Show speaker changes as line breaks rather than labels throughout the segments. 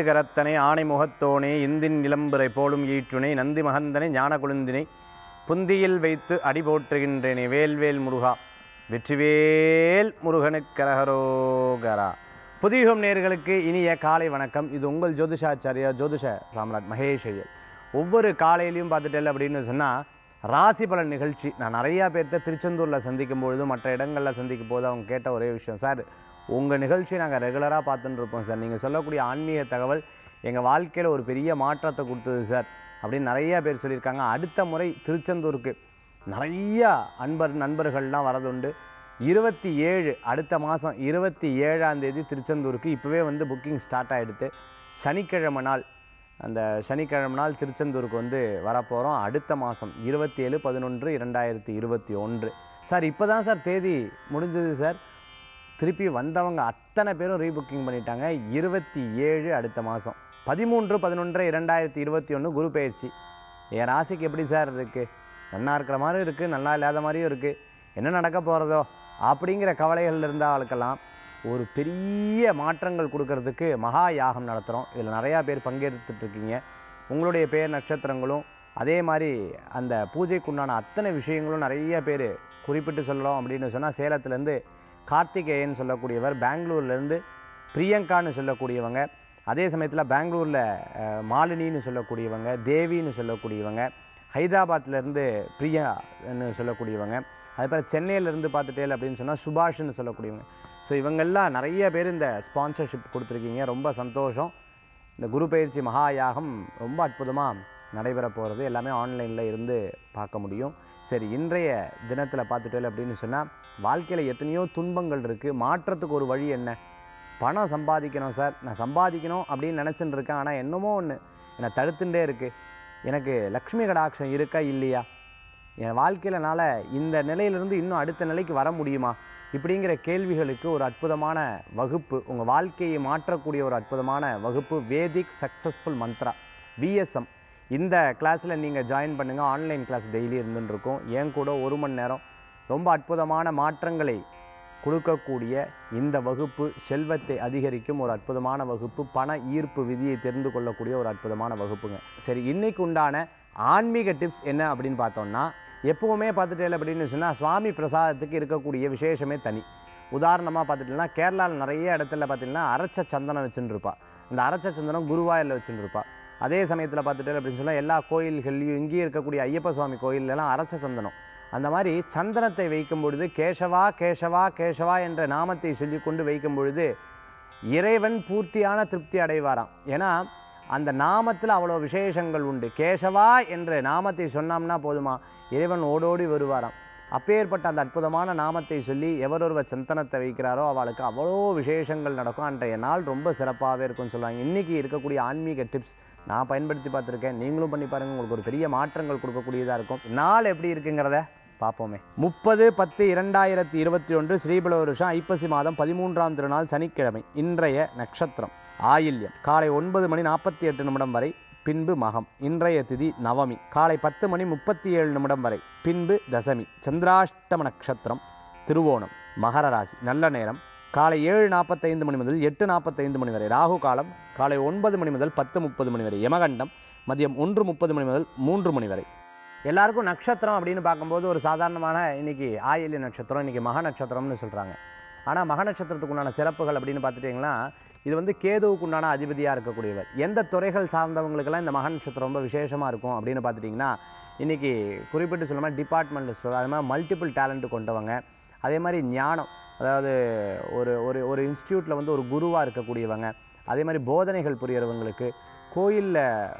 ஏழுகரத்தனை ஆணை முகத்தோனே இந்தின் நிலம்புரை போலும் ஈற்றுணை நந்தி மகந்தனை ஞான குழுந்தினை புந்தியில் வைத்து அடி போற்றுகின்றேனே வேல்வேல் முருகா வெற்றிவேல் முருகனுக்கரகரோகரா புதியுகம் நேர்களுக்கு இனிய காலை வணக்கம் இது உங்கள் ஜோதிஷாச்சாரியா ஜோதிஷ ராம்ராஜ் மகேஷ் ஐயர் ஒவ்வொரு காலையிலையும் பார்த்துட்டேன் அப்படின்னு சொன்னால் ராசி பலன் நிகழ்ச்சி நான் நிறையா பேர்த்த திருச்செந்தூரில் சந்திக்கும் பொழுது மற்ற இடங்களில் சந்திக்கும் போது அவங்க கேட்ட ஒரே விஷயம் சார் உங்கள் நிகழ்ச்சி நாங்கள் ரெகுலராக பார்த்துட்டு இருப்போம் சார் நீங்கள் சொல்லக்கூடிய ஆன்மீக தகவல் எங்கள் வாழ்க்கையில் ஒரு பெரிய மாற்றத்தை கொடுத்தது சார் அப்படின்னு நிறைய பேர் சொல்லியிருக்காங்க அடுத்த முறை திருச்செந்தூருக்கு நிறையா அன்பர் நண்பர்கள்லாம் வரதுண்டு இருபத்தி ஏழு அடுத்த மாதம் இருபத்தி ஏழாம் தேதி திருச்செந்தூருக்கு இப்போவே வந்து புக்கிங் ஸ்டார்ட் ஆகிடுது சனிக்கிழமை நாள் அந்த சனிக்கிழமை நாள் திருச்செந்தூருக்கு வந்து வரப்போகிறோம் அடுத்த மாதம் இருபத்தி ஏழு பதினொன்று இரண்டாயிரத்தி இருபத்தி ஒன்று சார் இப்போ தான் சார் தேதி முடிஞ்சது சார் திருப்பி வந்தவங்க அத்தனை பேரும் ரீபுக்கிங் பண்ணிட்டாங்க இருபத்தி ஏழு அடுத்த மாதம் பதிமூன்று பதினொன்று இரண்டாயிரத்தி இருபத்தி ஒன்று குரு பயிற்சி என் ராசிக்கு எப்படி சார் இருக்குது நல்லா இருக்கிற மாதிரி இருக்குது நல்லா இல்லாத மாதிரியும் இருக்குது என்ன நடக்க போகிறதோ அப்படிங்கிற கவலைகள் இருந்தாளுக்கெல்லாம் ஒரு பெரிய மாற்றங்கள் கொடுக்கறதுக்கு மகா யாகம் நடத்துகிறோம் இதில் நிறையா பேர் பங்கெடுத்துட்டு இருக்கீங்க உங்களுடைய பேர் நட்சத்திரங்களும் அதே மாதிரி அந்த பூஜைக்குண்டான அத்தனை விஷயங்களும் நிறைய பேர் குறிப்பிட்டு சொல்லலாம் அப்படின்னு சொன்னால் சேலத்துலேருந்து கார்த்திகேயன் சொல்லக்கூடியவர் பெங்களூர்லேருந்து பிரியங்கான்னு சொல்லக்கூடியவங்க அதே சமயத்தில் பெங்களூரில் அஹ், மாலினின்னு சொல்லக்கூடியவங்க தேவின்னு சொல்லக்கூடியவங்க ஹைதராபாத்லேருந்து பிரியான்னு சொல்லக்கூடியவங்க அதுக்கப்புறம் சென்னையிலேருந்து பார்த்துட்டே அப்படின்னு சொன்னால் சுபாஷ்னு சொல்லக்கூடியவங்க ஸோ இவங்கெல்லாம் நிறைய பேர் இந்த ஸ்பான்சர்ஷிப் கொடுத்துருக்கீங்க ரொம்ப சந்தோஷம் இந்த குரு பயிற்சி மகா யாகம் ரொம்ப அற்புதமாக நடைபெற போகிறது எல்லாமே ஆன்லைனில் இருந்து பார்க்க முடியும் சரி இன்றைய தினத்தில் பார்த்துட்டேன் அப்படின்னு சொன்னால் வாழ்க்கையில் எத்தனையோ துன்பங்கள் இருக்குது மாற்றத்துக்கு ஒரு வழி என்ன பணம் சம்பாதிக்கணும் சார் நான் சம்பாதிக்கணும் அப்படின்னு நினச்சிட்டு இருக்கேன் ஆனால் என்னமோ ஒன்று என்னை தடுத்துட்டே இருக்குது எனக்கு லக்ஷ்மி கடாட்சம் இருக்கா இல்லையா என் வாழ்க்கையிலனால இந்த நிலையிலிருந்து இன்னும் அடுத்த நிலைக்கு வர முடியுமா இப்படிங்கிற கேள்விகளுக்கு ஒரு அற்புதமான வகுப்பு உங்கள் வாழ்க்கையை மாற்றக்கூடிய ஒரு அற்புதமான வகுப்பு வேதிக் சக்ஸஸ்ஃபுல் மந்த்ரா விஎஸ்எம் இந்த கிளாஸில் நீங்கள் ஜாயின் பண்ணுங்கள் ஆன்லைன் கிளாஸ் டெய்லி இருந்துன்னு இருக்கும் என் கூட ஒரு மணி நேரம் ரொம்ப அற்புதமான மாற்றங்களை கொடுக்கக்கூடிய இந்த வகுப்பு செல்வத்தை அதிகரிக்கும் ஒரு அற்புதமான வகுப்பு பண ஈர்ப்பு விதியை தெரிந்து கொள்ளக்கூடிய ஒரு அற்புதமான வகுப்புங்க சரி இன்னைக்கு உண்டான ஆன்மீக டிப்ஸ் என்ன அப்படின்னு பார்த்தோம்னா எப்பவுமே பார்த்துட்டே அப்படின்னு சொன்னால் சுவாமி பிரசாதத்துக்கு இருக்கக்கூடிய விசேஷமே தனி உதாரணமாக பார்த்துட்டீங்கன்னா கேரளாவில் நிறைய இடத்துல பார்த்தீங்கன்னா அரைச்ச சந்தனம் வச்சுன்னு இருப்பா அந்த அரைச்ச சந்தனம் குருவாயில் வச்சுன்னு இருப்பா அதே சமயத்தில் பார்த்துட்டு அப்படின்னு சொன்னால் எல்லா கோயில்கள்லையும் இங்கேயும் இருக்கக்கூடிய ஐயப்ப சுவாமி கோயிலெல்லாம் அரைச்ச சந்தனம் அந்த மாதிரி சந்தனத்தை வைக்கும் பொழுது கேசவா கேசவா கேசவா என்ற நாமத்தை சொல்லிக்கொண்டு வைக்கும் பொழுது இறைவன் பூர்த்தியான திருப்தி அடைவாராம் ஏன்னா அந்த நாமத்தில் அவ்வளோ விசேஷங்கள் உண்டு கேசவா என்ற நாமத்தை சொன்னோம்னா போதுமா இறைவன் ஓடோடி வருவாராம் அப்பேற்பட்ட அந்த அற்புதமான நாமத்தை சொல்லி எவரொருவர் சந்தனத்தை வைக்கிறாரோ அவளுக்கு அவ்வளோ விசேஷங்கள் நடக்கும் அன்றைய நாள் ரொம்ப சிறப்பாகவே இருக்கும்னு சொல்லுவாங்க இன்றைக்கி இருக்கக்கூடிய ஆன்மீக டிப்ஸ் நான் பயன்படுத்தி பார்த்துருக்கேன் நீங்களும் பண்ணி பாருங்கள் உங்களுக்கு ஒரு பெரிய மாற்றங்கள் கொடுக்கக்கூடியதாக இருக்கும் நாள் எப்படி இருக்குங்கிறத பார்ப்போமே முப்பது பத்து இரண்டாயிரத்தி இருபத்தி ஒன்று ஸ்ரீபல வருஷம் ஐப்பசி மாதம் பதிமூன்றாம் திருநாள் சனிக்கிழமை இன்றைய நட்சத்திரம் ஆயில்யம் காலை ஒன்பது மணி நாற்பத்தி எட்டு நிமிடம் வரை பின்பு மகம் இன்றைய திதி நவமி காலை பத்து மணி முப்பத்தி ஏழு நிமிடம் வரை பின்பு தசமி சந்திராஷ்டம நட்சத்திரம் திருவோணம் மகர ராசி நல்ல நேரம் காலை ஏழு நாற்பத்தைந்து மணி முதல் எட்டு நாற்பத்தைந்து மணி வரை ராகு காலம் காலை ஒன்பது மணி முதல் பத்து முப்பது மணி வரை யமகண்டம் மதியம் ஒன்று முப்பது மணி முதல் மூன்று மணி வரை எல்லாருக்கும் நட்சத்திரம் அப்படின்னு பார்க்கும்போது ஒரு சாதாரணமான இன்னைக்கு ஆயில்ய நட்சத்திரம் இன்னைக்கு மக நட்சத்திரம்னு சொல்கிறாங்க ஆனால் மக நட்சத்திரத்துக்கு உண்டான சிறப்புகள் அப்படின்னு பார்த்துட்டிங்கன்னா இது வந்து கேதுவுக்கு உண்டான அதிபதியாக இருக்கக்கூடியவர் எந்த துறைகள் சார்ந்தவங்களுக்கெல்லாம் இந்த மக நட்சத்திரம் ரொம்ப விசேஷமாக இருக்கும் அப்படின்னு பார்த்துட்டிங்கன்னா இன்றைக்கி குறிப்பிட்டு சொல்லணும்னா டிபார்ட்மெண்ட் ஸ்டோர் அது மாதிரி மல்டிபிள் டேலண்ட் கொண்டவங்க அதே மாதிரி ஞானம் அதாவது ஒரு ஒரு ஒரு இன்ஸ்டியூட்டில் வந்து ஒரு குருவாக இருக்கக்கூடியவங்க அதே மாதிரி போதனைகள் புரியறவங்களுக்கு கோயிலில்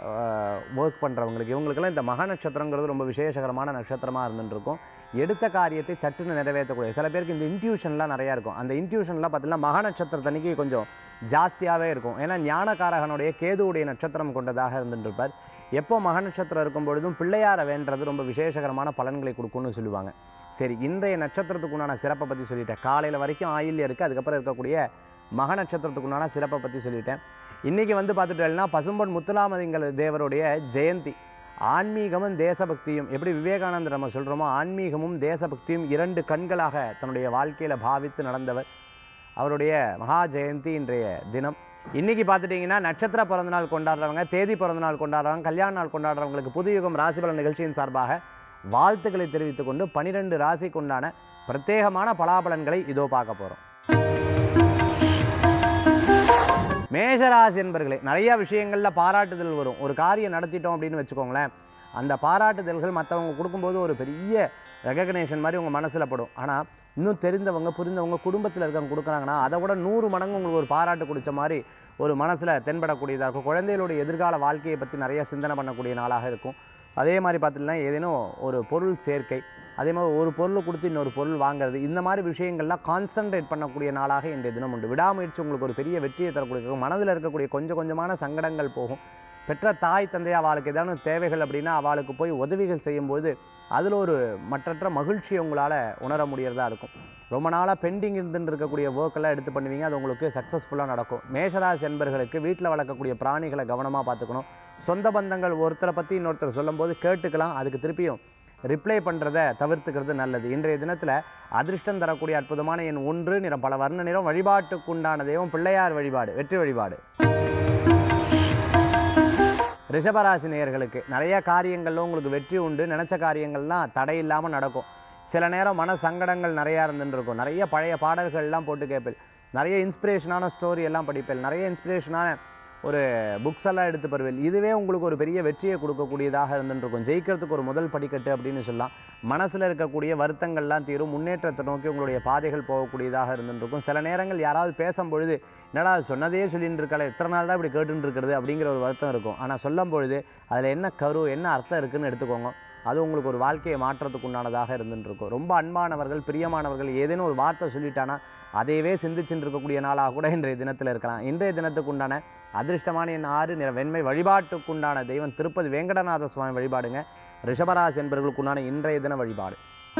ஒர்க் பண்ணுறவங்களுக்கு இவங்களுக்கெல்லாம் இந்த மக நட்சத்திரங்கிறது ரொம்ப விசேஷகரமான நட்சத்திரமாக இருந்துட்டு இருக்கும் எடுத்த காரியத்தை சட்டுன்னு நிறைவேற்றக்கூடிய சில பேருக்கு இந்த இன்ட்யூஷன்லாம் நிறையா இருக்கும் அந்த இன்ட்யூஷன்லாம் பார்த்தீங்கன்னா மக நட்சத்திரத்தன்னைக்கு கொஞ்சம் ஜாஸ்தியாகவே இருக்கும் ஏன்னா ஞானகாரகனுடைய கேதுவுடைய நட்சத்திரம் கொண்டதாக இருந்துட்டு இருப்பார் எப்போ மக நட்சத்திரம் இருக்கும் பொழுதும் பிள்ளையாரை வேண்டது ரொம்ப விசேஷகரமான பலன்களை கொடுக்கும்னு சொல்லுவாங்க சரி இன்றைய நட்சத்திரத்துக்கு உண்டான சிறப்பை பற்றி சொல்லிட்டேன் காலையில் வரைக்கும் ஆயில்யம் இருக்குது அதுக்கப்புறம் இருக்கக்கூடிய மக நட்சத்திரத்துக்கு உண்டான சிறப்பை பற்றி சொல்லிட்டேன் இன்றைக்கி வந்து பார்த்துட்டேன்னா பசும்பொன் முத்துலாமதிங்கல் தேவருடைய ஜெயந்தி ஆன்மீகமும் தேசபக்தியும் எப்படி விவேகானந்தர் நம்ம சொல்கிறோமோ ஆன்மீகமும் தேசபக்தியும் இரண்டு கண்களாக தன்னுடைய வாழ்க்கையில் பாவித்து நடந்தவர் அவருடைய மகா ஜெயந்தி இன்றைய தினம் இன்றைக்கி பார்த்துட்டிங்கன்னா நட்சத்திர பிறந்தநாள் கொண்டாடுறவங்க தேதி பிறந்தநாள் கொண்டாடுறவங்க கல்யாண நாள் கொண்டாடுறவங்களுக்கு புது யுகம் ராசி பலன் நிகழ்ச்சியின் சார்பாக வாழ்த்துக்களை தெரிவித்துக் கொண்டு பனிரெண்டு ராசிக்கு உண்டான பிரத்யேகமான பலாபலன்களை இதோ பார்க்க போகிறோம் மேஷராசி என்பர்களே நிறைய விஷயங்களில் பாராட்டுதல் வரும் ஒரு காரியம் நடத்திட்டோம் அப்படின்னு வச்சுக்கோங்களேன் அந்த பாராட்டுதல்கள் மற்றவங்க கொடுக்கும்போது ஒரு பெரிய ரெகக்னேஷன் மாதிரி உங்கள் மனசில் படும் ஆனால் இன்னும் தெரிந்தவங்க புரிந்தவங்க குடும்பத்தில் இருக்கவங்க கொடுக்குறாங்கன்னா அதை விட நூறு மடங்கு உங்களுக்கு ஒரு பாராட்டு கொடுத்த மாதிரி ஒரு மனசில் தென்படக்கூடியதாக இருக்கும் குழந்தைகளுடைய எதிர்கால வாழ்க்கையை பற்றி நிறைய சிந்தனை பண்ணக்கூடிய நாளாக இருக்கும் அதே மாதிரி பார்த்துட்டுனா ஏதேனும் ஒரு பொருள் சேர்க்கை அதே மாதிரி ஒரு பொருள் கொடுத்து இன்னொரு பொருள் வாங்குறது இந்த மாதிரி விஷயங்கள்லாம் கான்சன்ட்ரேட் பண்ணக்கூடிய நாளாக இன்றைய தினம் உண்டு விடாமுயற்சி உங்களுக்கு ஒரு பெரிய வெற்றியை தரக்கூடிய மனதில் இருக்கக்கூடிய கொஞ்சம் கொஞ்சமான சங்கடங்கள் போகும் பெற்ற தாய் தந்தை அவளுக்கு ஏதாவது தேவைகள் அப்படின்னா அவளுக்கு போய் உதவிகள் செய்யும்போது அதில் ஒரு மற்றற்ற மகிழ்ச்சியை உங்களால் உணர முடியறதா இருக்கும் ரொம்ப நாளாக பெண்டிங் இருந்துட்டு இருக்கக்கூடிய ஒர்க்கெல்லாம் எடுத்து பண்ணுவீங்க அது உங்களுக்கு சக்ஸஸ்ஃபுல்லாக நடக்கும் மேஷராசி என்பர்களுக்கு வீட்டில் வளர்க்கக்கூடிய பிராணிகளை கவனமாக பார்த்துக்கணும் சொந்த பந்தங்கள் ஒருத்தரை பற்றி இன்னொருத்தர் சொல்லும்போது கேட்டுக்கலாம் அதுக்கு திருப்பியும் ரிப்ளை பண்ணுறத தவிர்த்துக்கிறது நல்லது இன்றைய தினத்தில் அதிர்ஷ்டம் தரக்கூடிய அற்புதமான எண் ஒன்று நிறம் பல வர்ண நிறம் வழிபாட்டுக்குண்டான தெய்வம் பிள்ளையார் வழிபாடு வெற்றி வழிபாடு ரிஷபராசி நேயர்களுக்கு நிறைய காரியங்களில் உங்களுக்கு வெற்றி உண்டு நினச்ச காரியங்கள்லாம் தடை இல்லாமல் நடக்கும் சில நேரம் மன சங்கடங்கள் நிறையா இருந்துட்டு இருக்கும் நிறைய பழைய பாடல்கள்லாம் போட்டு கேட்பேன் நிறைய இன்ஸ்பிரேஷனான ஸ்டோரி எல்லாம் படிப்பேன் நிறைய இன்ஸ்பிரேஷனான ஒரு புக்ஸ் எல்லாம் எடுத்து பெறுவேன் இதுவே உங்களுக்கு ஒரு பெரிய வெற்றியை கொடுக்கக்கூடியதாக இருந்துட்டு இருக்கும் ஜெயிக்கிறதுக்கு ஒரு முதல் படிக்கட்டு அப்படின்னு சொல்லலாம் மனசில் இருக்கக்கூடிய வருத்தங்கள்லாம் தீரும் முன்னேற்றத்தை நோக்கி உங்களுடைய பாதைகள் போகக்கூடியதாக இருந்துட்டு இருக்கும் சில நேரங்கள் யாராவது பேசும்பொழுது என்னடா அது சொன்னதே சொல்லிட்டு இருக்கல எத்தனை நாள் தான் இப்படி கேட்டுட்டு இருக்கிறது அப்படிங்கிற ஒரு வருத்தம் இருக்கும் ஆனால் சொல்லும் பொழுது அதில் என்ன கரு என்ன அர்த்தம் இருக்குன்னு எடுத்துக்கோங்க அது உங்களுக்கு ஒரு வாழ்க்கையை மாற்றத்துக்கு உண்டானதாக இருந்துட்டு இருக்கும் ரொம்ப அன்பானவர்கள் பிரியமானவர்கள் ஏதேனும் ஒரு வார்த்தை சொல்லிட்டானா அதையவே சிந்திச்சுட்டு இருக்கக்கூடிய நாளாக கூட இன்றைய தினத்தில் இருக்கலாம் இன்றைய தினத்துக்கு உண்டான அதிர்ஷ்டமான என் ஆறு நிற வெண்மை வழிபாட்டுக்குண்டான தெய்வம் திருப்பதி வேங்கடநாத சுவாமி வழிபாடுங்க ரிஷபராசி என்பவர்களுக்குண்டான இன்றைய தின வழிபாடு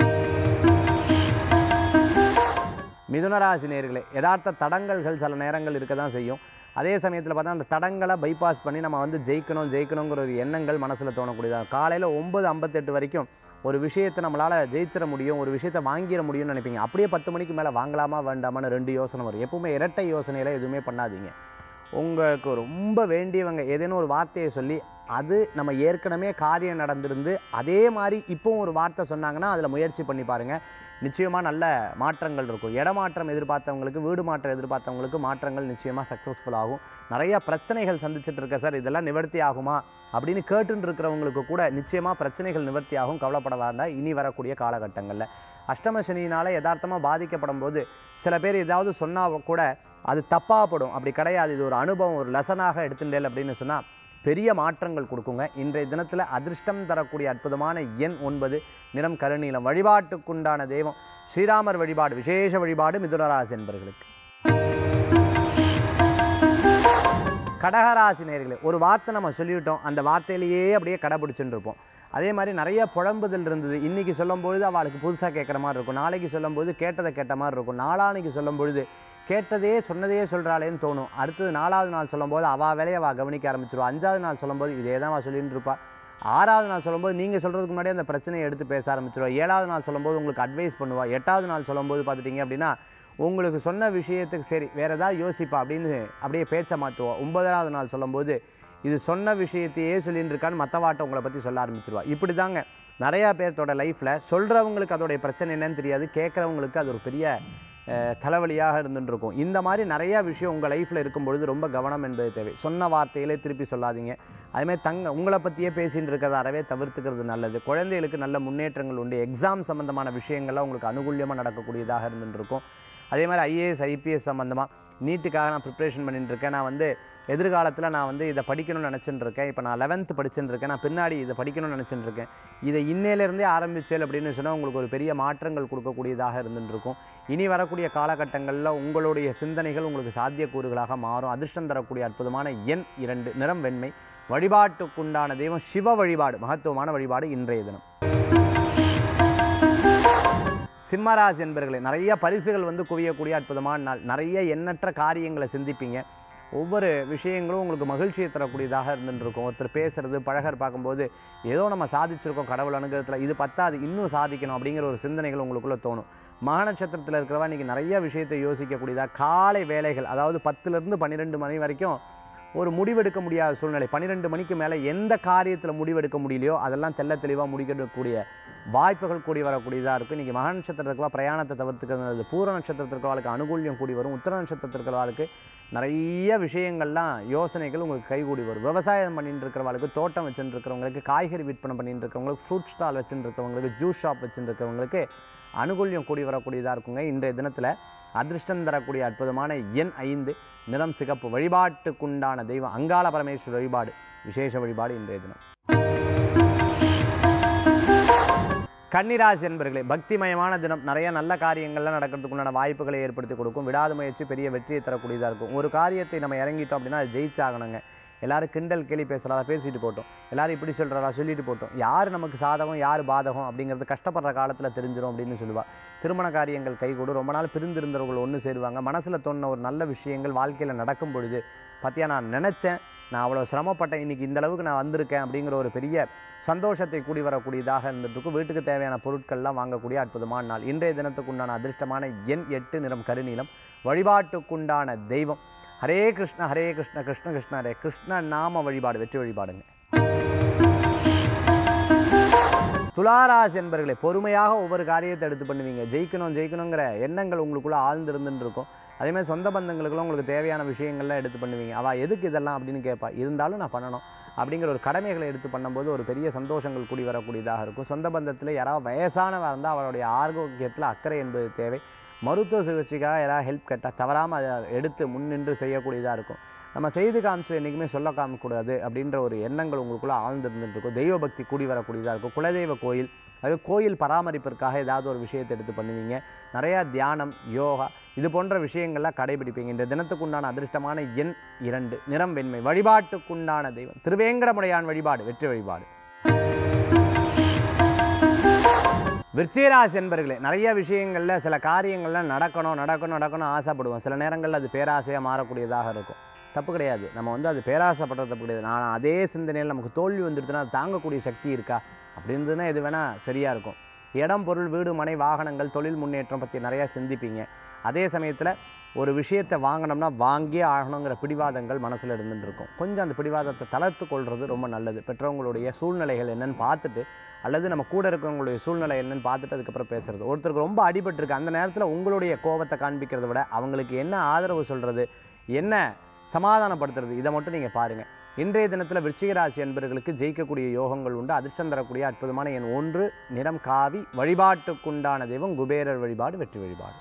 மிதுனராசி நேர்களே யதார்த்த தடங்கல்கள் சில நேரங்கள் இருக்க தான் செய்யும் அதே சமயத்தில் பார்த்தா அந்த தடங்களை பைபாஸ் பண்ணி நம்ம வந்து ஜெயிக்கணும் ஜெயிக்கணுங்கிற ஒரு எண்ணங்கள் மனசில் தோணக்கூடியதாக காலையில் ஒம்பது ஐம்பத்தெட்டு வரைக்கும் ஒரு விஷயத்தை நம்மளால் ஜெயிச்சிட முடியும் ஒரு விஷயத்தை வாங்கிட முடியும்னு நினைப்பீங்க அப்படியே பத்து மணிக்கு மேலே வாங்கலாமா வேண்டாமான்னு ரெண்டு யோசனை வரும் எப்பவுமே இரட்டை யோசனையில் எதுவுமே பண்ணாதீங்க உங்களுக்கு ரொம்ப வேண்டியவங்க ஏதேனும் ஒரு வார்த்தையை சொல்லி அது நம்ம ஏற்கனவே காரியம் நடந்திருந்து அதே மாதிரி இப்போவும் ஒரு வார்த்தை சொன்னாங்கன்னா அதில் முயற்சி பண்ணி பாருங்கள் நிச்சயமாக நல்ல மாற்றங்கள் இருக்கும் இடமாற்றம் எதிர்பார்த்தவங்களுக்கு வீடு மாற்றம் எதிர்பார்த்தவங்களுக்கு மாற்றங்கள் நிச்சயமாக சக்ஸஸ்ஃபுல் ஆகும் நிறைய பிரச்சனைகள் சந்திச்சுட்டு இருக்க சார் இதெல்லாம் நிவர்த்தி ஆகுமா அப்படின்னு கேட்டுட்டு இருக்கிறவங்களுக்கு கூட நிச்சயமாக பிரச்சனைகள் நிவர்த்தி ஆகும் கவலைப்பட வேண்டாம் இனி வரக்கூடிய காலகட்டங்களில் அஷ்டம சனியினால் யதார்த்தமாக பாதிக்கப்படும் போது சில பேர் ஏதாவது சொன்னால் கூட அது தப்பாக படும் அப்படி கிடையாது இது ஒரு அனுபவம் ஒரு லெசனாக எடுத்துட்டேன் அப்படின்னு சொன்னால் பெரிய மாற்றங்கள் கொடுக்குங்க இன்றைய தினத்தில் அதிர்ஷ்டம் தரக்கூடிய அற்புதமான எண் ஒன்பது நிறம் கருநீலம் வழிபாட்டுக்குண்டான தெய்வம் ஸ்ரீராமர் வழிபாடு விசேஷ வழிபாடு மிதுனராசி என்பர்களுக்கு கடகராசி நேர்களே ஒரு வார்த்தை நம்ம சொல்லிவிட்டோம் அந்த வார்த்தையிலேயே அப்படியே கடைபிடிச்சுட்டு இருப்போம் அதே மாதிரி நிறைய புழம்புதல் இருந்தது இன்றைக்கி சொல்லும்பொழுது அவளுக்கு புதுசாக கேட்குற மாதிரி இருக்கும் நாளைக்கு சொல்லும்போது கேட்டதை கேட்ட மாதிரி இருக்கும் நாளானைக்கு சொல்லும் பொழுது கேட்டதே சொன்னதே சொல்கிறாளேன்னு தோணும் அடுத்தது நாலாவது நாள் சொல்லும்போது அவள் வேலையை அவள் கவனிக்க ஆரம்பிச்சிருவா அஞ்சாவது நாள் சொல்லும்போது இதே தான் அவள் சொல்லிட்டு இருப்பா ஆறாவது நாள் சொல்லும்போது நீங்கள் சொல்கிறதுக்கு முன்னாடியே அந்த பிரச்சனையை எடுத்து பேச ஆரம்பிச்சிருவா ஏழாவது நாள் சொல்லும்போது உங்களுக்கு அட்வைஸ் பண்ணுவா எட்டாவது நாள் சொல்லும்போது பார்த்துட்டிங்க அப்படின்னா உங்களுக்கு சொன்ன விஷயத்துக்கு சரி வேறு ஏதாவது யோசிப்பா அப்படின்னு அப்படியே பேச்சை மாற்றுவோம் ஒன்பதாவது நாள் சொல்லும்போது இது சொன்ன விஷயத்தையே சொல்லிட்டு இருக்கான்னு மற்றவாட்ட உங்களை பற்றி சொல்ல ஆரம்பிச்சிருவா இப்படி தாங்க நிறையா பேர்த்தோட லைஃப்பில் சொல்கிறவங்களுக்கு அதோடைய பிரச்சனை என்னன்னு தெரியாது கேட்குறவங்களுக்கு அது ஒரு பெரிய அஹ், தலைவலியாக இருந்துட்டு இருக்கும் இந்த மாதிரி நிறையா விஷயம் உங்கள் லைஃப்பில் இருக்கும்பொழுது ரொம்ப கவனம் என்பது தேவை சொன்ன வார்த்தைகளே திருப்பி சொல்லாதீங்க அதுமாதிரி தங்க உங்களை பற்றியே பேசின்னு இருக்கிறத அறவே தவிர்த்துக்கிறது நல்லது குழந்தைகளுக்கு நல்ல முன்னேற்றங்கள் உண்டு எக்ஸாம் சம்மந்தமான விஷயங்கள்லாம் உங்களுக்கு அனுகூலியமாக நடக்கக்கூடியதாக இருந்துட்டு இருக்கும் அதே மாதிரி ஐஏஎஸ் ஐபிஎஸ் சம்மந்தமாக நீட்டுக்காக நான் ப்ரிப்ரேஷன் பண்ணிட்டு இருக்கேன் நான் வந்து எதிர்காலத்தில் நான் வந்து இதை படிக்கணும்னு நினச்சிட்டு இருக்கேன் இப்போ நான் லெவன்த்து படிச்சுட்டு இருக்கேன் நான் பின்னாடி இதை படிக்கணும்னு நினச்சிட்டு இருக்கேன் இதை இன்னையிலேருந்தே ஆரம்பிச்சேன் அப்படின்னு சொன்னால் உங்களுக்கு ஒரு பெரிய மாற்றங்கள் கொடுக்கக்கூடியதாக இருந்துட்டு இருக்கும் இனி வரக்கூடிய காலகட்டங்களில் உங்களுடைய சிந்தனைகள் உங்களுக்கு சாத்தியக்கூறுகளாக மாறும் அதிர்ஷ்டம் தரக்கூடிய அற்புதமான எண் இரண்டு நிறம் வெண்மை வழிபாட்டுக்குண்டான தெய்வம் சிவ வழிபாடு மகத்துவமான வழிபாடு இன்றைய தினம் சிம்மராசி என்பர்களே நிறைய பரிசுகள் வந்து குவியக்கூடிய அற்புதமான நாள் நிறைய எண்ணற்ற காரியங்களை சிந்திப்பீங்க ஒவ்வொரு விஷயங்களும் உங்களுக்கு மகிழ்ச்சியை தரக்கூடியதாக இருந்துட்டு இருக்கும் ஒருத்தர் பேசுறது பழகர் பார்க்கும்போது ஏதோ நம்ம சாதிச்சிருக்கோம் கடவுள் அனுகிரகத்தில் இது பத்தாது இன்னும் சாதிக்கணும் அப்படிங்கிற ஒரு சிந்தனைகள் உங்களுக்குள்ளே தோணும் மக நட்சத்திரத்தில் இருக்கிறவா இன்றைக்கி நிறைய விஷயத்தை யோசிக்கக்கூடியதா காலை வேலைகள் அதாவது பத்துலேருந்து பன்னிரெண்டு மணி வரைக்கும் ஒரு முடிவெடுக்க முடியாத சூழ்நிலை பன்னிரெண்டு மணிக்கு மேலே எந்த காரியத்தில் முடிவெடுக்க முடியலையோ அதெல்லாம் தெள்ள தெளிவாக முடிக்கக்கூடிய வாய்ப்புகள் கூடி வரக்கூடியதாக இருக்கும் இன்றைக்கி மக நட்சத்திரத்துக்கு பிரயாணத்தை தவிர்த்துக்கிறது பூர நட்சத்திரத்திற்கு அனுகூல்யம் கூடி வரும் உத்தர நட்சத்திரத்திற்கு நிறைய விஷயங்கள்லாம் யோசனைகள் உங்களுக்கு கைகூடி வரும் விவசாயம் பண்ணிட்டு இருக்கிறவங்களுக்கு தோட்டம் வச்சுட்டு இருக்கிறவங்களுக்கு காய்கறி விற்பனை பண்ணிட்டு இருக்கிறவங்களுக்கு ஃப்ரூட் ஸ்டால் வச்சுட்டு இருக்கிறவங்களுக்கு ஜூஸ் ஷாப் வச்சுட்டு இருக்கிறவங்களுக்கு அனுகூல்யம் கூடி வரக்கூடியதாக இருக்குங்க இன்றைய தினத்தில் அதிர்ஷ்டம் தரக்கூடிய அற்புதமான எண் ஐந்து நிறம் சிகப்பு வழிபாட்டுக்குண்டான தெய்வம் அங்காள பரமேஸ்வரர் வழிபாடு விசேஷ வழிபாடு இன்றைய தினம் கன்னிராசி என்பர்களே பக்திமயமான தினம் நிறைய நல்ல காரியங்கள்லாம் நடக்கிறதுக்குண்டான வாய்ப்புகளை ஏற்படுத்தி கொடுக்கும் விடாத முயற்சி பெரிய வெற்றியை தரக்கூடியதாக இருக்கும் ஒரு காரியத்தை நம்ம இறங்கிட்டோம் அப்படின்னா அது ஜெயிச்சாகணுங்க எல்லாரும் கிண்டல் கேலி பேசுகிறதா பேசிட்டு போட்டோம் எல்லாரும் இப்படி சொல்கிறதா சொல்லிட்டு போட்டோம் யார் நமக்கு சாதகம் யார் பாதகம் அப்படிங்கிறது கஷ்டப்படுற காலத்தில் தெரிஞ்சிடும் அப்படின்னு சொல்லுவாள் திருமண காரியங்கள் கைகூடும் ரொம்ப நாள் பிரிந்திருந்தவர்கள் ஒன்று சேருவாங்க மனசில் தோணுன ஒரு நல்ல விஷயங்கள் வாழ்க்கையில் நடக்கும் பொழுது பார்த்தியா நான் நினச்சேன் நான் அவ்வளோ சிரமப்பட்டேன் இன்றைக்கி இந்த அளவுக்கு நான் வந்திருக்கேன் அப்படிங்கிற ஒரு பெரிய சந்தோஷத்தை கூடி வரக்கூடியதாக இருந்துட்டு வீட்டுக்கு தேவையான பொருட்கள்லாம் வாங்கக்கூடிய அற்புதமான நாள் இன்றைய தினத்துக்கு உண்டான அதிர்ஷ்டமான எண் எட்டு நிறம் கருநீலம் வழிபாட்டுக்குண்டான தெய்வம் ஹரே கிருஷ்ண ஹரே கிருஷ்ண கிருஷ்ண கிருஷ்ண ஹரே கிருஷ்ண நாம வழிபாடு வெற்றி வழிபாடுங்க துளாராசி என்பர்களே பொறுமையாக ஒவ்வொரு காரியத்தை எடுத்து பண்ணுவீங்க ஜெயிக்கணும் ஜெயிக்கணுங்கிற எண்ணங்கள் உங்களுக்குள்ளே ஆழ்ந்து இருந்துட்டு இருக்கும் அதே மாதிரி சொந்த பந்தங்களுக்குலாம் உங்களுக்கு தேவையான விஷயங்கள்லாம் எடுத்து பண்ணுவீங்க அவள் எதுக்கு இதெல்லாம் அப்படின்னு கேட்பா இருந்தாலும் நான் பண்ணணும் அப்படிங்கிற ஒரு கடமைகளை எடுத்து பண்ணும்போது ஒரு பெரிய சந்தோஷங்கள் கூடி வரக்கூடியதாக இருக்கும் சொந்த பந்தத்தில் யாராவது வயசானவா இருந்தால் அவளுடைய ஆரோக்கியத்தில் அக்கறை என்பது தேவை மருத்துவ சிகிச்சைக்காக யாராவது ஹெல்ப் கேட்டால் தவறாமல் அதை எடுத்து முன்னின்று செய்யக்கூடியதாக இருக்கும் நம்ம செய்து காமிச்சு என்றைக்குமே சொல்ல காமிக்கக்கூடாது அப்படின்ற ஒரு எண்ணங்கள் உங்களுக்குள்ளே ஆழ்ந்து இருந்துட்டு இருக்கும் தெய்வ பக்தி கூடி வரக்கூடியதாக இருக்கும் குலதெய்வ கோயில் அது கோயில் பராமரிப்பிற்காக ஏதாவது ஒரு விஷயத்தை எடுத்து பண்ணுவீங்க நிறையா தியானம் யோகா இது போன்ற விஷயங்கள்லாம் கடைபிடிப்பீங்க இந்த தினத்துக்குண்டான அதிர்ஷ்டமான எண் இரண்டு நிறம் வெண்மை வழிபாட்டுக்குண்டான தெய்வம் திருவேங்கடமுடையான் வழிபாடு வெற்றி வழிபாடு விருச்சிகராசி என்பர்களே நிறைய விஷயங்களில் சில காரியங்கள்லாம் நடக்கணும் நடக்கணும் நடக்கணும் ஆசைப்படுவோம் சில நேரங்களில் அது பேராசையாக மாறக்கூடியதாக இருக்கும் தப்பு கிடையாது நம்ம வந்து அது பேராசைப்படுறது தப்பு கிடையாது நான் அதே சிந்தனையில் நமக்கு தோல்வி வந்துடுதுன்னா அது தாங்கக்கூடிய சக்தி இருக்கா அப்படி இருந்ததுன்னா இது வேணால் சரியாக இருக்கும் இடம் பொருள் வீடு மனை வாகனங்கள் தொழில் முன்னேற்றம் பற்றி நிறையா சிந்திப்பீங்க அதே சமயத்தில் ஒரு விஷயத்தை வாங்கினோம்னா வாங்கியே ஆகணுங்கிற பிடிவாதங்கள் மனசில் இருந்துட்டு இருக்கும் கொஞ்சம் அந்த பிடிவாதத்தை தளர்த்து கொள்வது ரொம்ப நல்லது பெற்றவங்களுடைய சூழ்நிலைகள் என்னன்னு பார்த்துட்டு அல்லது நம்ம கூட இருக்கிறவங்களுடைய சூழ்நிலை என்னன்னு பார்த்துட்டு அதுக்கப்புறம் பேசுறது ஒருத்தருக்கு ரொம்ப அடிபட்டிருக்கு அந்த நேரத்தில் உங்களுடைய கோபத்தை காண்பிக்கிறத விட அவங்களுக்கு என்ன ஆதரவு சொல்கிறது என்ன சமாதானப்படுத்துறது இதை மட்டும் நீங்கள் பாருங்கள் இன்றைய தினத்தில் விருச்சிக ராசி அன்பர்களுக்கு ஜெயிக்கக்கூடிய யோகங்கள் உண்டு அதிர்ஷ்டம் தரக்கூடிய அற்புதமான எண் ஒன்று நிறம் காவி வழிபாட்டுக்குண்டான தெய்வம் குபேரர் வழிபாடு வெற்றி வழிபாடு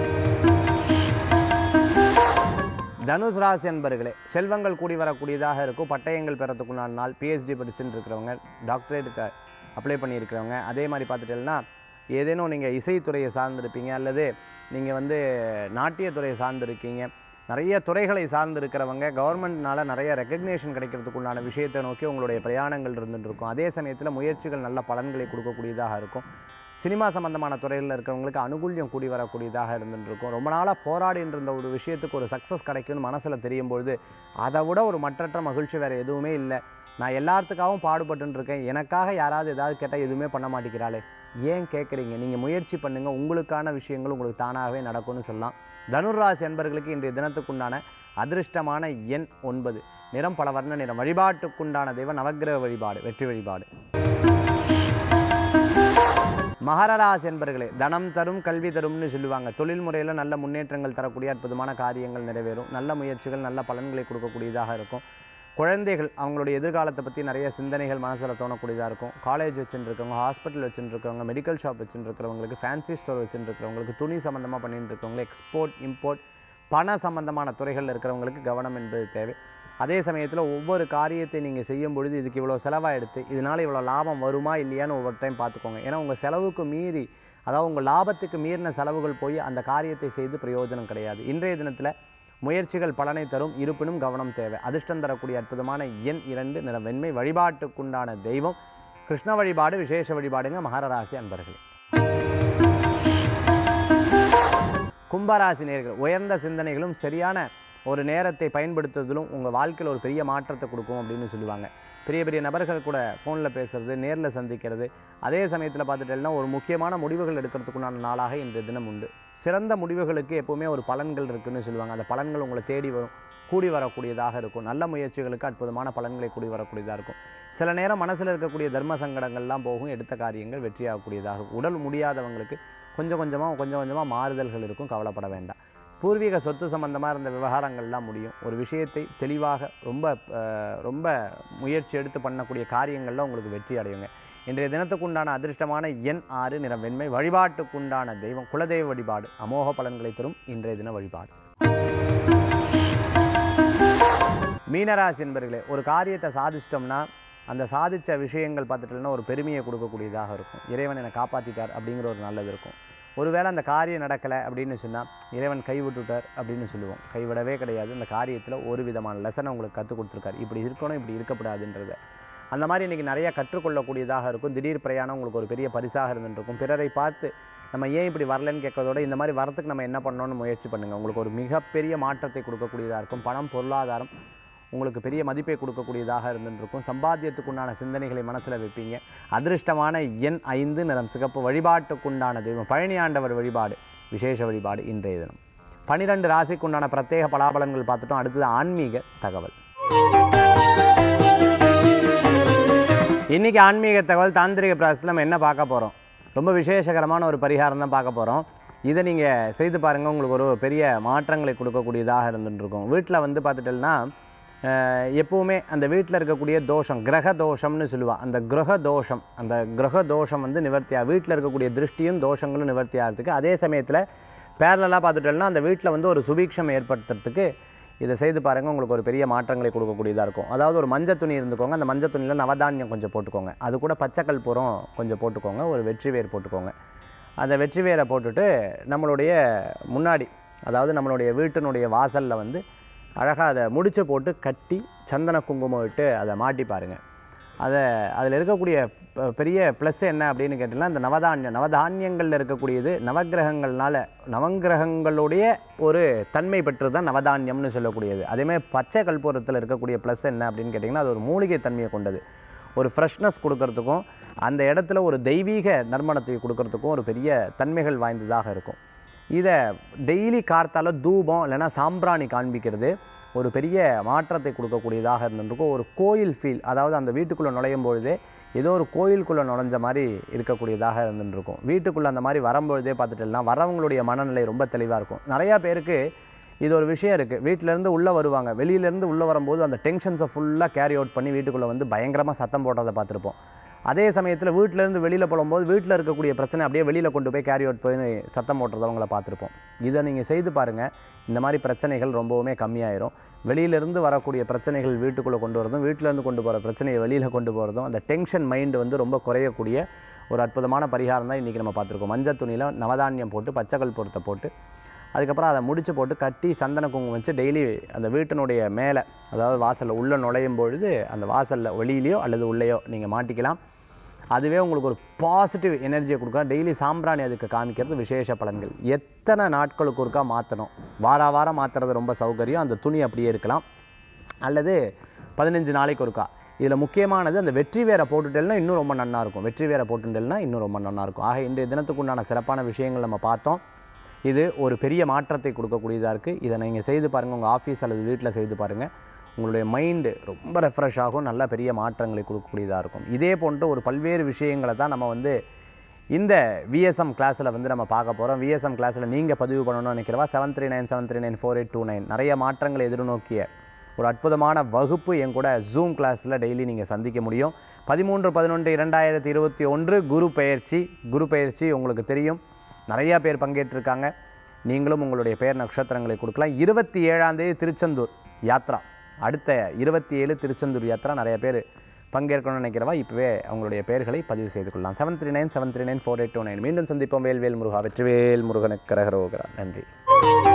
தனுஷ் ராசி அன்பர்களே செல்வங்கள் கூடி வரக்கூடியதாக இருக்கும் பட்டயங்கள் பெறத்துக்குண்டான நாள் பிஹெச்டி படிச்சுட்டு இருக்கிறவங்க டாக்டரேட்டுக்கு அப்ளை பண்ணியிருக்கிறவங்க அதே மாதிரி பார்த்துட்டீங்கன்னா ஏதேனும் நீங்கள் இசைத்துறையை சார்ந்திருப்பீங்க அல்லது நீங்கள் வந்து நாட்டியத்துறையை சார்ந்திருக்கீங்க நிறைய துறைகளை சார்ந்து இருக்கிறவங்க கவர்மெண்ட்னால நிறைய ரெக்கக்னேஷன் கிடைக்கிறதுக்குண்டான விஷயத்தை நோக்கி உங்களுடைய பிரயாணங்கள் இருந்துட்டு இருக்கும் அதே சமயத்தில் முயற்சிகள் நல்ல பலன்களை கொடுக்கக்கூடியதாக இருக்கும் சினிமா சம்பந்தமான துறையில் இருக்கிறவங்களுக்கு அனுகூல்யம் கூடி வரக்கூடியதாக இருந்துட்டு இருக்கும் ரொம்ப நாளாக போராடிட்டு இருந்த ஒரு விஷயத்துக்கு ஒரு சக்ஸஸ் கிடைக்கும்னு மனசில் தெரியும் பொழுது அதை விட ஒரு மற்றற்ற மகிழ்ச்சி வேறு எதுவுமே இல்லை நான் எல்லாத்துக்காகவும் பாடுபட்டுன்னு இருக்கேன் எனக்காக யாராவது ஏதாவது கேட்டால் எதுவுமே பண்ண மாட்டேங்கிறாளே ஏன் கேட்குறீங்க நீங்கள் முயற்சி பண்ணுங்கள் உங்களுக்கான விஷயங்கள் உங்களுக்கு தானாகவே நடக்கும்னு சொல்லலாம் தனுர்ராசி என்பர்களுக்கு இன்றைய தினத்துக்குண்டான அதிர்ஷ்டமான எண் ஒன்பது நிறம் பல வர்ண நிறம் வழிபாட்டுக்குண்டான தெய்வம் நவக்கிரக வழிபாடு வெற்றி வழிபாடு மகரராசி என்பர்களே தனம் தரும் கல்வி தரும்னு சொல்லுவாங்க தொழில் முறையில் நல்ல முன்னேற்றங்கள் தரக்கூடிய அற்புதமான காரியங்கள் நிறைவேறும் நல்ல முயற்சிகள் நல்ல பலன்களை கொடுக்கக்கூடியதாக இருக்கும் குழந்தைகள் அவங்களுடைய எதிர்காலத்தை பற்றி நிறைய சிந்தனைகள் மனசில் தோணக்கூடியதாக இருக்கும் காலேஜ் வச்சுருக்கவங்க ஹாஸ்பிட்டல் வச்சுருக்கவங்க மெடிக்கல் ஷாப் வச்சுருக்கிறவங்களுக்கு ஃபேன்சி ஸ்டோர் வச்சுருக்கிறவங்களுக்கு துணி சம்மந்தமாக பண்ணிட்டு இருக்கவங்க எக்ஸ்போர்ட் இம்போர்ட் பண சம்பந்தமான துறைகளில் இருக்கிறவங்களுக்கு கவனம் என்பது தேவை அதே சமயத்தில் ஒவ்வொரு காரியத்தை நீங்கள் செய்யும் பொழுது இதுக்கு இவ்வளோ செலவாகிடுது இதனால் இவ்வளோ லாபம் வருமா இல்லையான்னு ஒவ்வொரு டைம் பார்த்துக்கோங்க ஏன்னா உங்கள் செலவுக்கு மீறி அதாவது உங்கள் லாபத்துக்கு மீறின செலவுகள் போய் அந்த காரியத்தை செய்து பிரயோஜனம் கிடையாது இன்றைய தினத்தில் முயற்சிகள் பலனை தரும் இருப்பினும் கவனம் தேவை அதிர்ஷ்டம் தரக்கூடிய அற்புதமான எண் இரண்டு நிற வெண்மை வழிபாட்டுக்குண்டான தெய்வம் கிருஷ்ண வழிபாடு விசேஷ வழிபாடுங்க மகரராசி அன்பர்களே கும்பராசி நேர்கள் உயர்ந்த சிந்தனைகளும் சரியான ஒரு நேரத்தை பயன்படுத்துவதிலும் உங்கள் வாழ்க்கையில் ஒரு பெரிய மாற்றத்தை கொடுக்கும் அப்படின்னு சொல்லுவாங்க பெரிய பெரிய நபர்கள் கூட ஃபோனில் பேசுறது நேரில் சந்திக்கிறது அதே சமயத்தில் பார்த்துட்டேன்னா ஒரு முக்கியமான முடிவுகள் எடுக்கிறதுக்குண்டான நாளாக இன்றைய தினம் உண்டு சிறந்த முடிவுகளுக்கு எப்போவுமே ஒரு பலன்கள் இருக்குன்னு சொல்லுவாங்க அந்த பலன்கள் உங்களை தேடி வரும் கூடி வரக்கூடியதாக இருக்கும் நல்ல முயற்சிகளுக்கு அற்புதமான பலன்களை கூடி வரக்கூடியதாக இருக்கும் சில நேரம் மனசில் இருக்கக்கூடிய தர்ம சங்கடங்கள்லாம் போகும் எடுத்த காரியங்கள் வெற்றியாகக்கூடியதாக இருக்கும் உடல் முடியாதவங்களுக்கு கொஞ்சம் கொஞ்சமாக கொஞ்சம் கொஞ்சமாக மாறுதல்கள் இருக்கும் கவலைப்பட வேண்டாம் பூர்வீக சொத்து சம்பந்தமாக இருந்த விவகாரங்கள்லாம் முடியும் ஒரு விஷயத்தை தெளிவாக ரொம்ப அஹ், ரொம்ப முயற்சி எடுத்து பண்ணக்கூடிய காரியங்கள்லாம் உங்களுக்கு வெற்றி அடையுங்க இன்றைய தினத்துக்குண்டான அதிர்ஷ்டமான எண் ஆறு நிறம் வெண்மை வழிபாட்டுக்குண்டான தெய்வம் குலதெய்வ வழிபாடு அமோக பலன்களை தரும் இன்றைய தின வழிபாடு மீனராசி என்பர்களே ஒரு காரியத்தை சாதிச்சிட்டோம்னா அந்த சாதித்த விஷயங்கள் பார்த்துட்டோம்னா ஒரு பெருமையை கொடுக்கக்கூடியதாக இருக்கும் இறைவன் என்னை காப்பாற்றிட்டார் அப்படிங்கிற ஒரு நல்லது இருக்கும் ஒருவேளை அந்த காரியம் நடக்கலை அப்படின்னு சொன்னால் இறைவன் கைவிட்டுட்டார் அப்படின்னு சொல்லுவோம் கைவிடவே கிடையாது அந்த காரியத்தில் ஒரு விதமான லெசனை உங்களுக்கு கற்றுக் கொடுத்துருக்காரு இப்படி இருக்கணும் இப்படி இருக்கக்கூடாதுன்றதை அந்த மாதிரி இன்றைக்கி நிறைய கற்றுக்கொள்ளக்கூடியதாக இருக்கும் திடீர் பிரயாணம் உங்களுக்கு ஒரு பெரிய பரிசாக இருந்துருக்கும் பிறரை பார்த்து நம்ம ஏன் இப்படி வரலன்னு கேட்கறதோட இந்த மாதிரி வரத்துக்கு நம்ம என்ன பண்ணணும்னு முயற்சி பண்ணுங்கள் உங்களுக்கு ஒரு மிகப்பெரிய மாற்றத்தை கொடுக்கக்கூடியதாக இருக்கும் பணம் பொருளாதாரம் உங்களுக்கு பெரிய மதிப்பை கொடுக்கக்கூடியதாக இருந்துருக்கும் சம்பாத்தியத்துக்குண்டான சிந்தனைகளை மனசில் வைப்பீங்க அதிர்ஷ்டமான எண் ஐந்து நிறம் சிகப்பு வழிபாட்டுக்குண்டான தெய்வம் பழனி ஆண்டவர் வழிபாடு விசேஷ வழிபாடு இன்றைய தினம் பனிரெண்டு ராசிக்குண்டான பிரத்யேக பலாபலன்கள் பார்த்துட்டோம் அடுத்தது ஆன்மீக தகவல் இன்றைக்கி ஆன்மீக தகவல் தாந்திரிக பிராசத்தில் நம்ம என்ன பார்க்க போகிறோம் ரொம்ப விசேஷகரமான ஒரு பரிகாரம் தான் பார்க்க போகிறோம் இதை நீங்கள் செய்து பாருங்கள் உங்களுக்கு ஒரு பெரிய மாற்றங்களை கொடுக்கக்கூடியதாக இருந்துட்டு இருக்கும் வீட்டில் வந்து பார்த்துட்டோம்னா அஹ், எப்பவுமே அந்த வீட்டில் இருக்கக்கூடிய தோஷம் கிரக தோஷம்னு சொல்லுவாள் அந்த கிரக தோஷம் அந்த கிரக தோஷம் வந்து நிவர்த்தியாக வீட்டில் இருக்கக்கூடிய திருஷ்டியும் தோஷங்களும் நிவர்த்தி ஆகிறதுக்கு அதே சமயத்தில் பேரலாக பார்த்துட்டோம்னா அந்த வீட்டில் வந்து ஒரு சுபீக்ஷம் ஏற்படுத்துறதுக்கு இதை செய்து பாருங்கள் உங்களுக்கு ஒரு பெரிய மாற்றங்களை கொடுக்கக்கூடியதாக இருக்கும் அதாவது ஒரு மஞ்சள் துணி இருந்துக்கோங்க அந்த மஞ்சள் துணியில் நவதானியம் கொஞ்சம் போட்டுக்கோங்க அது கூட பச்சைக்கல் பூரம் கொஞ்சம் போட்டுக்கோங்க ஒரு வெற்றி வேர் போட்டுக்கோங்க அந்த வெற்றி வேரை போட்டுட்டு நம்மளுடைய முன்னாடி அதாவது நம்மளுடைய வீட்டினுடைய வாசலில் வந்து அழகாக அதை முடிச்சு போட்டு கட்டி சந்தன குங்குமம் விட்டு அதை மாட்டி பாருங்கள் அதை அதில் இருக்கக்கூடிய ப- பெரிய ப்ளஸ் என்ன அப்படின்னு கேட்டிங்கன்னா இந்த நவதானியம் நவதானியங்களில் இருக்கக்கூடியது நவக்கிரகங்கள்னால நவங்கிரகங்களுடைய ஒரு தன்மை பெற்றது தான் நவதானியம்னு சொல்லக்கூடியது அதேமாதிரி பச்சை கற்பூரத்தில் இருக்கக்கூடிய ப்ளஸ் என்ன அப்படின்னு கேட்டிங்கன்னா அது ஒரு மூலிகை தன்மையை கொண்டது ஒரு ஃப்ரெஷ்னஸ் கொடுக்கறதுக்கும் அந்த இடத்துல ஒரு தெய்வீக நறுமணத்தை கொடுக்கறதுக்கும் ஒரு பெரிய தன்மைகள் வாய்ந்ததாக இருக்கும் இதை டெய்லி கார்த்தால தூபம் இல்லைன்னா சாம்பிராணி காண்பிக்கிறது ஒரு பெரிய மாற்றத்தை கொடுக்கக்கூடியதாக இருந்திருக்கும் ஒரு கோயில் ஃபீல் அதாவது அந்த வீட்டுக்குள்ளே நுழையும் பொழுதே ஏதோ ஒரு கோயிலுக்குள்ளே நுழைஞ்ச மாதிரி இருக்கக்கூடியதாக இருந்துருக்கும் வீட்டுக்குள்ளே அந்த மாதிரி வரும்பொழுதே பார்த்துட்டோம்னா வரவங்களுடைய மனநிலை ரொம்ப தெளிவாக இருக்கும் நிறையா பேருக்கு இது ஒரு விஷயம் இருக்குது வீட்டிலேருந்து உள்ளே வருவாங்க வெளியிலேருந்து உள்ளே வரும்போது அந்த டென்ஷன்ஸை ஃபுல்லாக கேரி அவுட் பண்ணி வீட்டுக்குள்ளே வந்து பயங்கரமாக சத்தம் போடுறதை பார்த்துருப்போம் அதே சமயத்தில் வீட்டிலேருந்து வெளியில் போகும்போது வீட்டில் இருக்கக்கூடிய பிரச்சனை அப்படியே வெளியில் கொண்டு போய் கேரி அவுட் போய் சத்தம் போட்டுறதவங்கள பார்த்துருப்போம் இதை நீங்கள் செய்து பாருங்கள் இந்த மாதிரி பிரச்சனைகள் ரொம்பவுமே கம்மியாயிரும் வெளியிலேருந்து வரக்கூடிய பிரச்சனைகள் வீட்டுக்குள்ளே கொண்டு வரதும் வீட்டிலேருந்து கொண்டு போகிற பிரச்சனையை வெளியில் கொண்டு போகிறதும் அந்த டென்ஷன் மைண்டு வந்து ரொம்ப குறையக்கூடிய ஒரு அற்புதமான பரிகாரம் தான் இன்றைக்கி நம்ம பார்த்துருக்கோம் மஞ்சள் துணியில் நவதானியம் போட்டு பச்சைக்கல் பொருத்தை போட்டு அதுக்கப்புறம் அதை முடிச்சு போட்டு கட்டி சந்தன குங்குமம் வச்சு டெய்லி அந்த வீட்டினுடைய மேலே அதாவது வாசலில் உள்ளே நுழையும் பொழுது அந்த வாசலில் வெளியிலையோ அல்லது உள்ளேயோ நீங்கள் மாட்டிக்கலாம் அதுவே உங்களுக்கு ஒரு பாசிட்டிவ் எனர்ஜியை கொடுக்கும் டெய்லி சாம்பிராணி அதுக்கு காமிக்கிறது விசேஷ பலன்கள் எத்தனை நாட்களுக்கு ஒருக்கா மாற்றணும் வார வாரம் மாற்றுறது ரொம்ப சௌகரியம் அந்த துணி அப்படியே இருக்கலாம் அல்லது பதினஞ்சு நாளைக்கு ஒருக்கா இதில் முக்கியமானது அந்த வெற்றி வேரை போட்டுட்டேல்னா இன்னும் ரொம்ப நன்னா இருக்கும் வெற்றி வேரை போட்டுட்டேல்னா இன்னும் ரொம்ப நன்னா இருக்கும் ஆக இன்றைய தினத்துக்கு உண்டான சிறப்பான விஷயங்கள் நம்ம பார்த்தோம் இது ஒரு பெரிய மாற்றத்தை கொடுக்கக்கூடியதாக இருக்குது இதை நீங்கள் செய்து பாருங்கள் உங்கள் ஆஃபீஸ் அல்லது வீட்டில் செய்து பாருங்கள் உங்களுடைய மைண்டு ரொம்ப ரெஃப்ரெஷ் ஆகும் நல்ல பெரிய மாற்றங்களை கொடுக்கக்கூடியதாக இருக்கும் இதே போன்ற ஒரு பல்வேறு விஷயங்களை தான் நம்ம வந்து இந்த விஎஸ்எம் கிளாஸில் வந்து நம்ம பார்க்க போகிறோம் விஎஸ்எம் கிளாஸில் நீங்கள் பதிவு பண்ணணும்னு நினைக்கிறவா seven three nine seven three nine four eight two nine நிறைய மாற்றங்களை எதிர்நோக்கிய ஒரு அற்புதமான வகுப்பு என் கூட ஜூம் கிளாஸில் டெய்லி நீங்கள் சந்திக்க முடியும் பதிமூன்று பதினொன்று இரண்டாயிரத்தி இருபத்தி ஒன்று குரு பெயர்ச்சி குரு பெயர்ச்சி உங்களுக்கு தெரியும் நிறையா பேர் பங்கேற்றிருக்காங்க நீங்களும் உங்களுடைய பெயர் நட்சத்திரங்களை கொடுக்கலாம் இருபத்தி ஏழாம் தேதி திருச்செந்தூர் யாத்ரா அடுத்த இருபத்தி ஏழு திருச்செந்தூர் யாத்ரா நிறைய பேர் பங்கேற்கணும்னு நினைக்கிறவா இப்போவே அவங்களுடைய பெயர்களை பதிவு செய்து கொள்ளலாம் seven three nine seven three nine four eight two nine மீண்டும் சந்திப்போம் வேல்வேல் முருகா வெற்றிவேல் முருகனுக்கு கரகரோகரா நன்றி